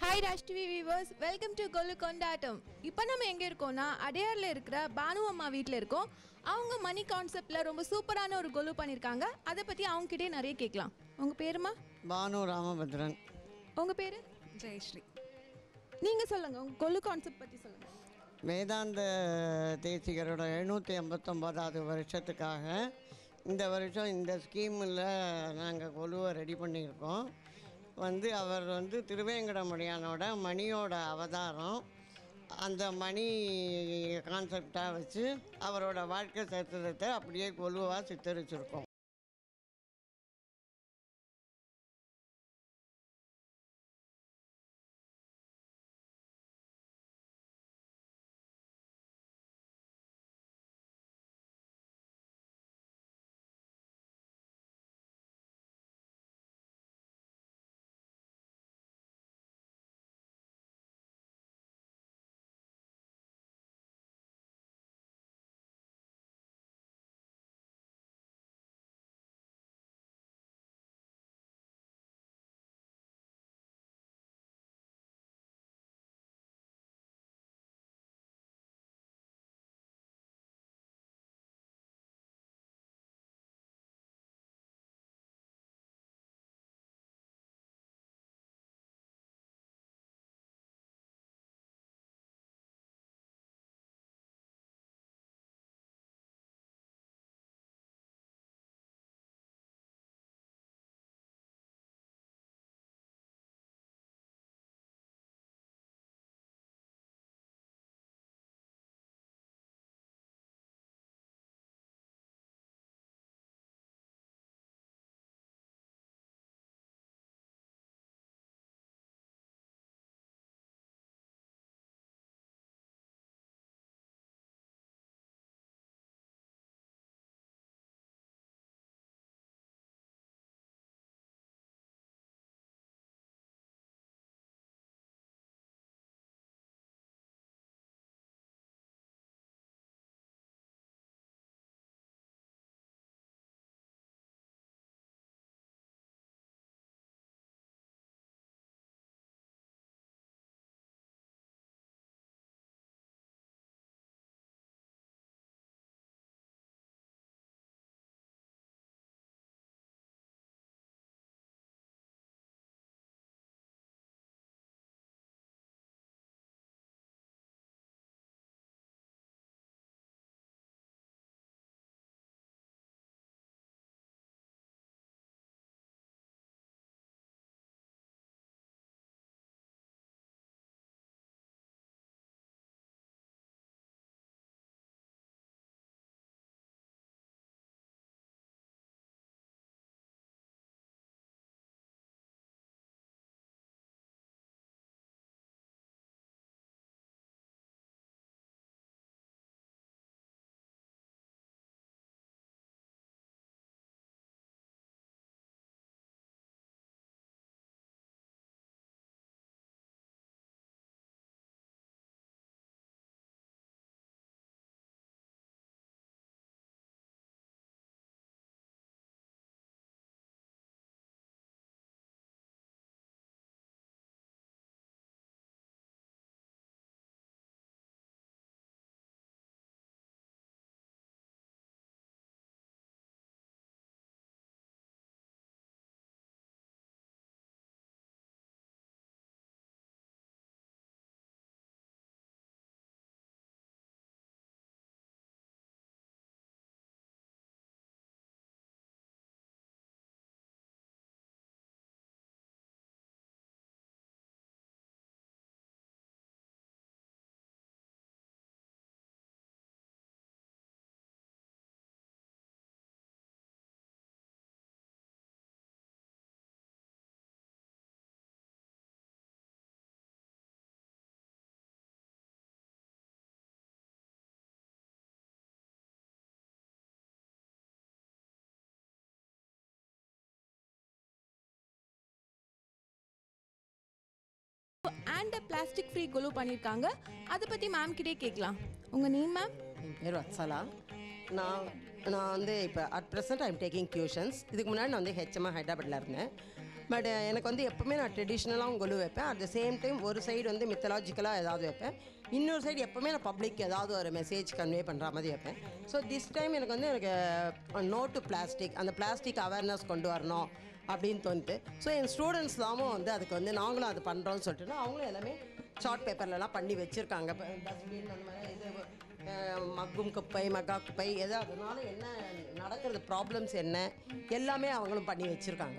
hi Rash TV viewers welcome to Golu கொண்டாட்டம் இப்போ நம்ம எங்கே இருக்கோம்னா அடையாரில் இருக்கிற பானு அம்மா வீட்டில் இருக்கோம் அவங்க மணி கான்செப்டில் ரொம்ப சூப்பரான ஒரு கொலு பண்ணியிருக்காங்க அதை பற்றி அவங்ககிட்டே நிறைய கேட்கலாம் உங்கள் பேருமா பானு ராமபத்ரன் உங்கள் பேர் ஜெயஸ்ரீ நீங்கள் சொல்லுங்கள் உங்கள் கொலு கான்செப்ட் பற்றி சொல்லுங்கள் வேதாந்த தேசிகரோட எழுநூற்றி எண்பத்தொம்போதாவது வருஷத்துக்காக இந்த வருஷம் இந்த ஸ்கீமில் நாங்கள் கொலுவை ரெடி பண்ணியிருக்கோம் வந்து அவர் வந்து திருவேங்கடமுடியானோட மணியோட அவதாரம் அந்த மணி கான்செப்டாக வச்சு அவரோட வாழ்க்கை சரித்திரத்தை அப்படியே கொலுவாக சித்தரிச்சிருக்கோம் அண்ட் பிளாஸ்டிக் ஃப்ரீ கொலு பண்ணியிருக்காங்க அதை பற்றி மேம் கிட்டே கேட்கலாம் உங்கள் நேம் மேம் என் பேர் வத்சலா நான் நான் வந்து இப்போ at present I'm taking tuitions இதுக்கு முன்னாடி நான் வந்து ஹெச்எம்ஆ ஹைதராபாத்தில் இருந்தேன் பட் எனக்கு வந்து எப்போவுமே நான் ட்ரெடிஷ்னலாகவும் கொலு வைப்பேன் அட் த சேம் டைம் ஒரு சைடு வந்து மித்தலாஜிக்கலாக ஏதாவது வைப்பேன் இன்னொரு சைடு எப்போவுமே நான் பப்ளிக் ஏதாவது ஒரு மெசேஜ் கன்வே பண்ணுற மாதிரி வைப்பேன் ஸோ திஸ் டைம் எனக்கு வந்து எனக்கு நோ டு பிளாஸ்டிக் அந்த பிளாஸ்டிக் அவேர்னஸ் கொண்டு வரணும் அப்படின்னு தோணுது ஸோ என் ஸ்டூடெண்ட்ஸ்லாமும் வந்து அதுக்கு வந்து நாங்களும் அது பண்ணுறோம்னு சொல்லிட்டு அவங்களும் எல்லாமே சார்ட் பேப்பர்லலாம் பண்ணி வச்சுருக்காங்க இப்போ டஸ்ட்பின் அந்த மாதிரி இது அஹ், மக்கும் குப்பை மக்கா குப்பை எது அதனால என்ன நடக்கிறது ப்ராப்ளம்ஸ் என்ன எல்லாமே அவங்களும் பண்ணி வச்சுருக்காங்க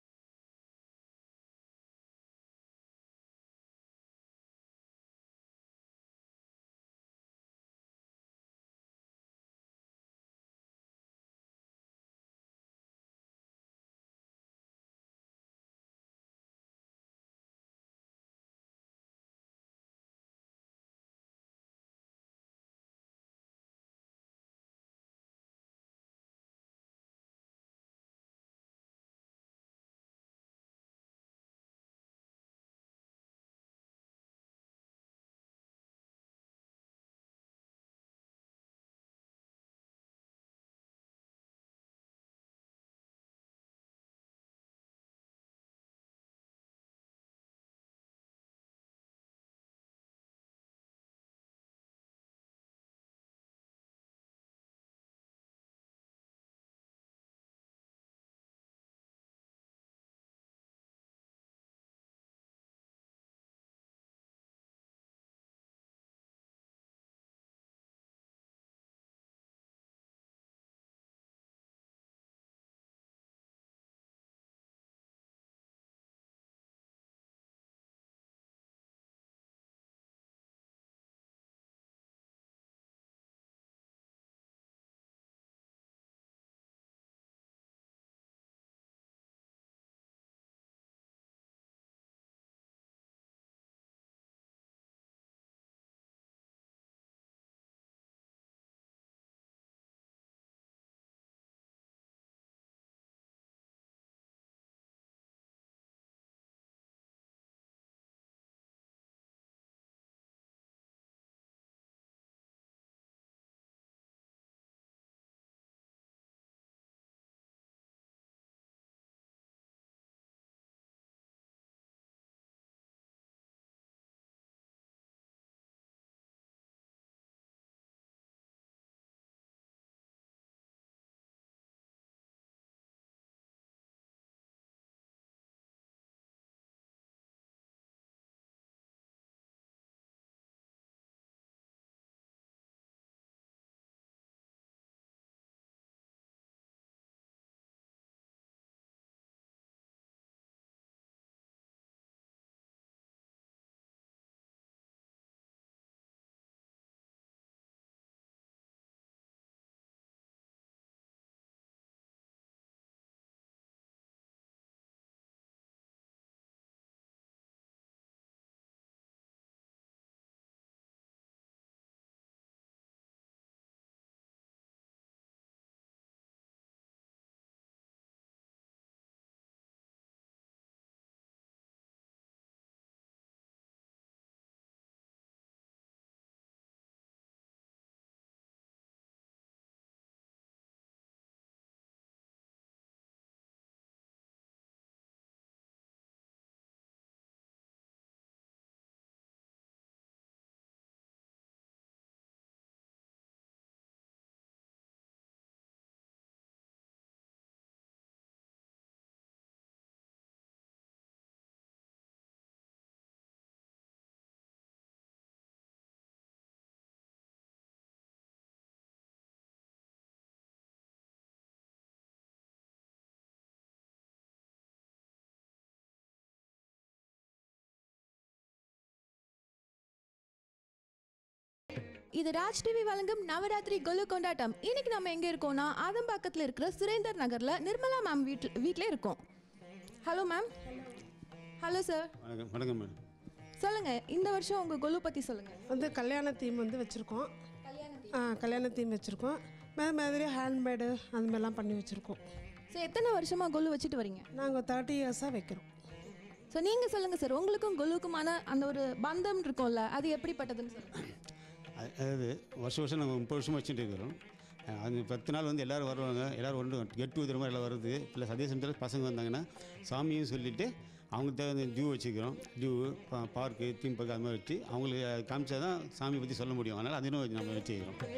இது ராஜ் டிவி வழங்கும் நவராத்திரி கொலு கொண்டாட்டம் இன்னைக்கு நம்ம எங்க இருக்கோம்னா ஆதம்பாக்கத்தில் இருக்கிற சுரேந்தர் நகர்ல நிர்மலா மேம் வீட்டு வீட்டில் இருக்கோம் ஹலோ மேம் ஹலோ சார் வணக்கம் வணக்கம் மேடம் சொல்லுங்க இந்த வருஷம் உங்க கொலு பத்தி சொல்லுங்க வந்து கல்யாண தீம் வந்து வச்சுருக்கோம் ஆ கல்யாண தீம் வச்சுருக்கோம் மே மாதிரி ஹேண்ட்மேடு அந்த மாதிரிலாம் பண்ணி வச்சுருக்கோம் ஸோ எத்தனை வருஷமா கொலு வச்சுட்டு வரீங்க நாங்கள் தேர்ட்டி இயர்ஸாக வைக்கிறோம் ஸோ நீங்க சொல்லுங்க சார் உங்களுக்கும் கொலுக்குமான அந்த ஒரு பந்தம் இருக்கும்ல அது எப்படிப்பட்டதுன்னு சொல்லுங்க அது- அதாவது வருஷம் வருஷம் நாங்கள் முப்பது வருஷமாக வச்சுட்டு இருக்கிறோம் அஹ் அது பத்து நாள் வந்து எல்லோரும் வருவாங்க எல்லோரும் ஒன்று கெட் டுகெதர் மாதிரி எல்லாம் வருது ப்ளஸ் அதே சமயத்தில் பசங்க வந்தாங்கன்னா சாமியும் சொல்லிவிட்டு அவங்களுக்கு தேவை ஜூ வச்சுக்கிறோம் ஜூ பார்க்கு தீம் பார்க் அது மாதிரி வச்சு அவங்களுக்கு காமிச்சா தான் சாமி பற்றி சொல்ல முடியும் அதனால் அதுவும் நம்ம வச்சுக்கிறோம்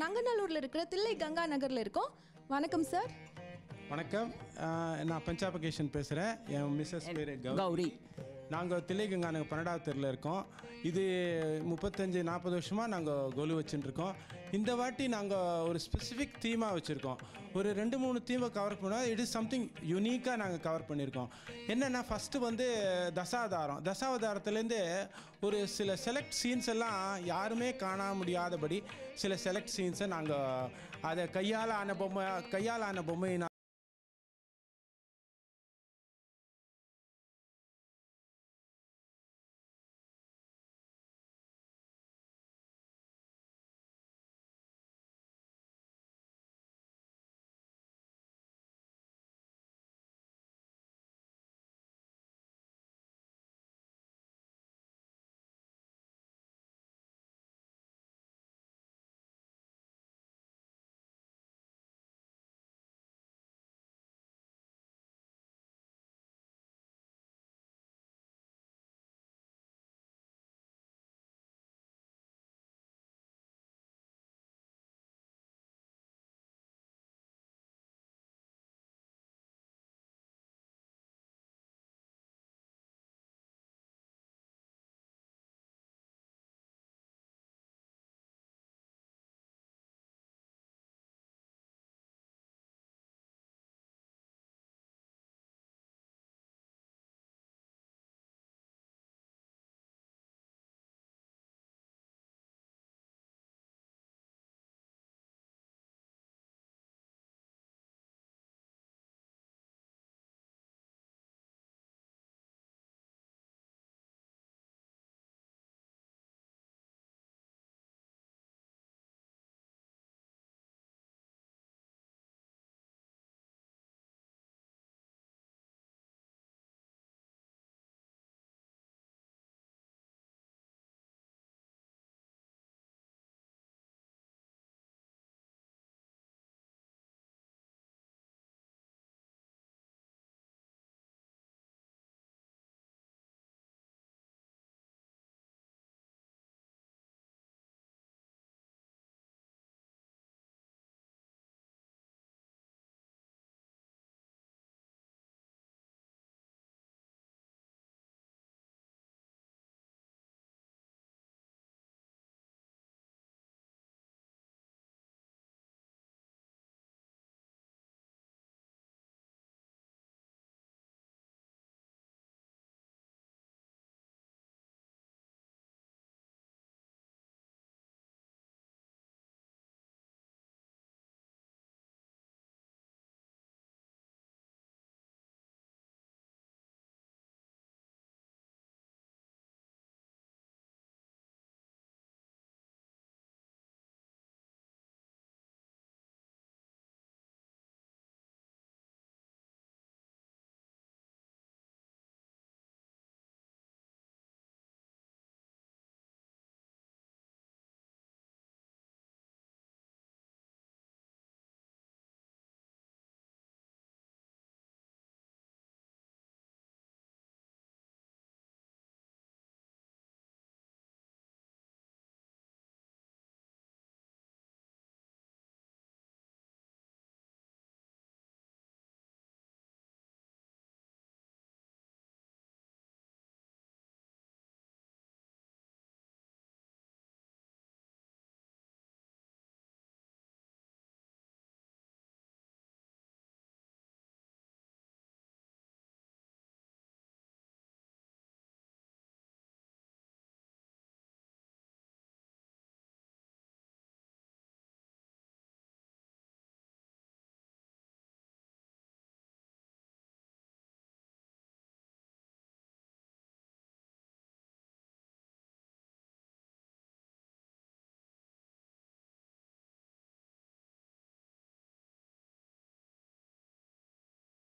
நங்கநல்லூரில் இருக்கிற தில்லை கங்கா நகரில் இருக்கோம் வணக்கம் சார் வணக்கம் ஆஹ் நான் பஞ்சாபகேஷன் பேசுகிறேன் என் மிஸ்ஸஸ் பேர் கௌரி நாங்கள் தில்லைகங்கா நாங்கள் பன்னெண்டாவது தெருவில் இருக்கோம் இது முப்பத்தஞ்சு நாற்பது வருஷமாக நாங்கள் கொலு வச்சுட்டுருக்கோம் இந்த வாட்டி நாங்கள் ஒரு ஸ்பெசிஃபிக் தீமாக வச்சுருக்கோம் ஒரு ரெண்டு மூணு தீமை கவர் பண்ணால் இட் இஸ் சம்திங் யூனிக்காக நாங்கள் கவர் பண்ணியிருக்கோம் என்னென்னா ஃபஸ்ட்டு வந்து தசாவதாரம் தசாவதாரத்துலேருந்து ஒரு சில செலக்ட் சீன்ஸ் எல்லாம் யாருமே காண முடியாதபடி சில செலக்ட் சீன்ஸை நாங்கள் அதை கையால் ஆன பொம்மை கையால் ஆன பொம்மையினால்